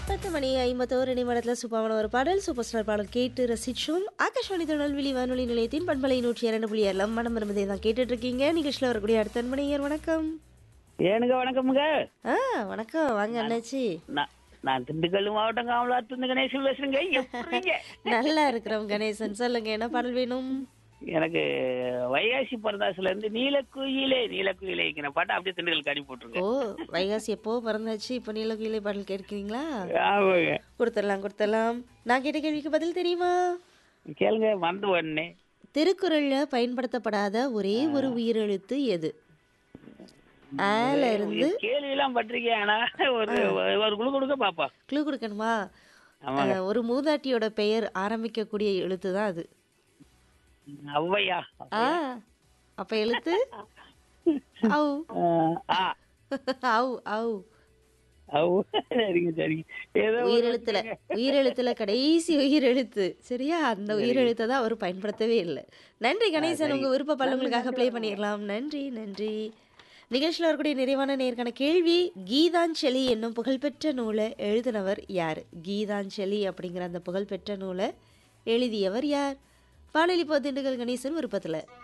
பத்து மணி ஐம்பத்தோரு நிமிடத்தில் சூப்பரான ஒரு பாடல் சூப்பர் ஸ்டார் பாடல் கேட்டு ரசிச்சோம் ஆகாஷ்வாணி திருநெல்வேலி வானொலி நிலையத்தின் பண்பலை நூற்றி இரண்டு புள்ளி ஏழு மனம் மருமதை தான் கேட்டுட்டு இருக்கீங்க நிகழ்ச்சியில் வரக்கூடிய அடுத்த மணியர் வணக்கம் ஏனுங்க வணக்கமுங்க ஆ வணக்கம் வாங்க அண்ணாச்சி நான் நான் திண்டுக்கல் மாவட்டம் காமலாத்து கணேசன் பேசுறேங்க எப்படிங்க நல்லா இருக்கிறோம் கணேசன் சொல்லுங்க என்ன பாடல் வேணும் எனக்கு வைகாசி பரதாசுல இருந்து நீலக்குயிலே நீலக்குயிலேங்கிற பாட்டு அப்படியே திண்டுக்கல் காடி போட்டுருங்க ஓ வைகாசி எப்போ பிறந்தாச்சு இப்போ நீலகுயிலை பாடல் கேட்கிறீங்களா ஆமாங்க கொடுத்துடலாம் கொடுத்துடலாம் நான் கேட்ட கேள்விக்கு பதில் தெரியுமா கேளுங்க மறந்து உடனே திருக்குறள்ல பயன்படுத்தப்படாத ஒரே ஒரு உயிரெழுத்து எது ஆல இருந்து கேள்வி எல்லாம் பட்டிருக்கேன் ஆனா ஒரு ஒரு குழு கொடுக்க பாப்பா க்ளூ கொடுக்கணுமா ஆமாங்க. அஹ், ஒரு மூதாட்டியோட பெயர் ஆரம்பிக்கக்கூடிய எழுத்து தான் அது ஔவையா ஆ அப்ப எழுத்து அவு ஆ அவு அவு ஔ. சரிங்க சரிங்க ஏதோ ஒரு உயிரெழுத்துல உயிரெழுத்துல கடைசி உயிரெழுத்து சரியா அந்த உயிரெழுத்தை தான் அவர் பயன்படுத்தவே இல்லை நன்றி கணேசன் உங்க விருப்ப பல்லவங்களுக்காக ப்ளே பண்ணிடலாம் நன்றி நன்றி நிகழ்ச்சியில் வரக்கூடிய நிறைவான நேர்காண கேள்வி கீதாஞ்சலி என்னும் புகழ்பெற்ற நூலை எழுதினவர் யார் கீதாஞ்சலி அப்படிங்கிற அந்த புகழ்பெற்ற நூலை எழுதியவர் யார் வானொலி திண்டுக்கல் கணேசன் விருப்பத்தில்